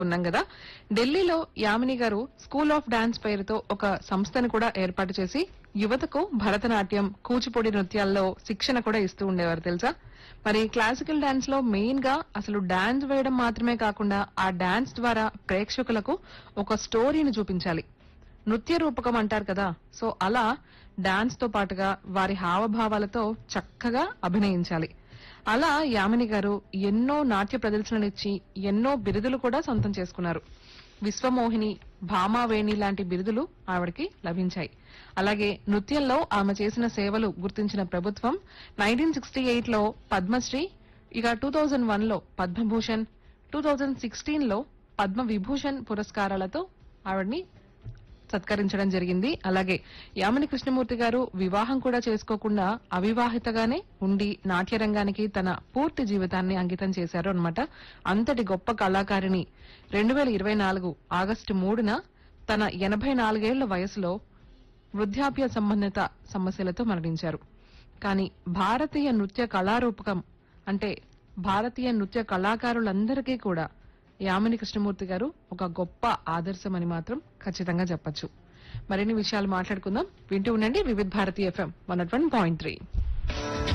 ఉన్నాం కదా ఢిల్లీలో యామిని గారు స్కూల్ ఆఫ్ డాన్స్ పేరుతో ఒక సంస్థను కూడా ఏర్పాటు చేసి యువతకు భరతనాట్యం కూచిపూడి నృత్యాల్లో శిక్షణ కూడా ఇస్తూ ఉండేవారు తెలుసా మరి క్లాసికల్ డాన్స్ లో మెయిన్ గా అసలు డాన్స్ వేయడం మాత్రమే కాకుండా ఆ డాన్స్ ద్వారా ప్రేక్షకులకు ఒక స్టోరీని చూపించాలి నృత్య రూపకం అంటారు కదా సో అలా డాన్స్ తో పాటుగా వారి హావభావాలతో చక్కగా అభినయించాలి అలా యామిని గారు ఎన్నో నాట్య ప్రదర్శనలిచ్చి ఎన్నో బిరుదులు కూడా సొంతం చేసుకున్నారు విశ్వమోహిని భామావేణి లాంటి బిరుదులు ఆవిడకి లభించాయి అలాగే నృత్యంలో ఆమె చేసిన సేవలు గుర్తించిన ప్రభుత్వం నైన్టీన్ సిక్స్టీ ఎయిట్ లో పద్మశ్రీ ఇక టూ థౌజండ్ వన్ లో పద్మభూషణ్ టూ థౌజండ్ సిక్స్టీన్ లో పద్మ విభూషణ్ పురస్కారాలతో ఆవిడ్ని సత్కరించడం జరిగింది అలాగే యామిని కృష్ణమూర్తి గారు వివాహం కూడా చేసుకోకుండా అవివాహితగానే ఉండి నాట్య రంగానికి తన పూర్తి జీవితాన్ని అంకితం చేశారు అన్నమాట అంతటి గొప్ప కళాకారిణి రెండు వేల ఇరవై నాలుగు ఆగస్టు మూడున తన ఎనభై నాలుగేళ్ల వయసులో వృద్ధాప్య సంబంధిత సమస్యలతో మరణించారు కానీ భారతీయ నృత్య కళారూపకం అంటే భారతీయ నృత్య కళాకారులందరికీ కూడా యామిని కృష్ణమూర్తి గారు ఒక గొప్ప ఆదర్శం అని మాత్రం ఖచ్చితంగా చెప్పొచ్చు మరిన్ని విషయాలు మాట్లాడుకుందాం వింటూ ఉండండి Vividh Bharati FM one point three